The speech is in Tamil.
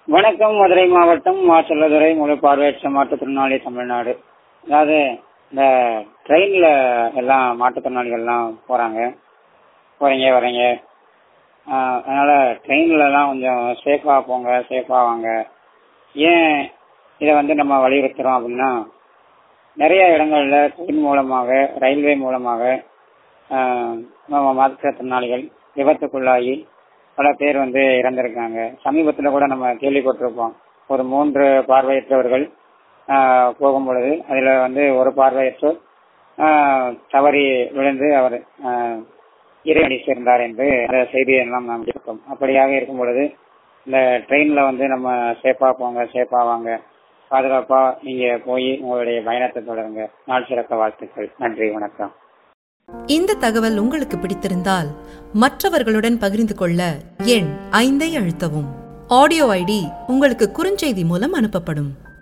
வணக்கம் மதுரை மாவட்டம் மாசல்லதுறை முழு பார்வையற்ற மாற்றுத்திறனாளி தமிழ்நாடு அதாவது இந்த ட்ரெயின்ல எல்லாம் மாற்றுத்திறனாளிகள்லாம் போறாங்க போறீங்க வரீங்க ஆஹ் அதனால ட்ரெயின்ல எல்லாம் கொஞ்சம் சேஃபா போங்க சேஃபா வாங்க ஏன் இதை வந்து நம்ம வலியுறுத்துறோம் அப்படின்னா நிறைய இடங்கள்ல ட்ரெயின் மூலமாக ரயில்வே மூலமாக ஆஹ் நம்ம மாற்றுத்திறனாளிகள் விபத்துக்குள்ளாகி பல பேர் வந்து இறந்திருக்காங்க சமீபத்துல கூட நம்ம கேள்விப்பட்டிருப்போம் ஒரு மூன்று பார்வையற்றவர்கள் ஆஹ் போகும் பொழுது அதுல வந்து ஒரு பார்வையற்றோர் ஆஹ் தவறி விழுந்து அவர் ஆஹ் இறைவனை சேர்ந்தார் என்று அந்த செய்தியை எல்லாம் நாம் கேட்போம் அப்படியாக இருக்கும் பொழுது இந்த ட்ரெயின்ல வந்து நம்ம சேஃபா போங்க சேஃபா வாங்க பாதுகாப்பா நீங்க போய் உங்களுடைய பயணத்தை தொடருங்க நாள் சிறக்க வாழ்த்துக்கள் நன்றி வணக்கம் இந்த தகவல் உங்களுக்கு பிடித்திருந்தால் மற்றவர்களுடன் பகிர்ந்து கொள்ள எண் ஐந்தை அழுத்தவும் ஆடியோ ஐடி உங்களுக்கு குறுஞ்செய்தி மூலம் அனுப்பப்படும்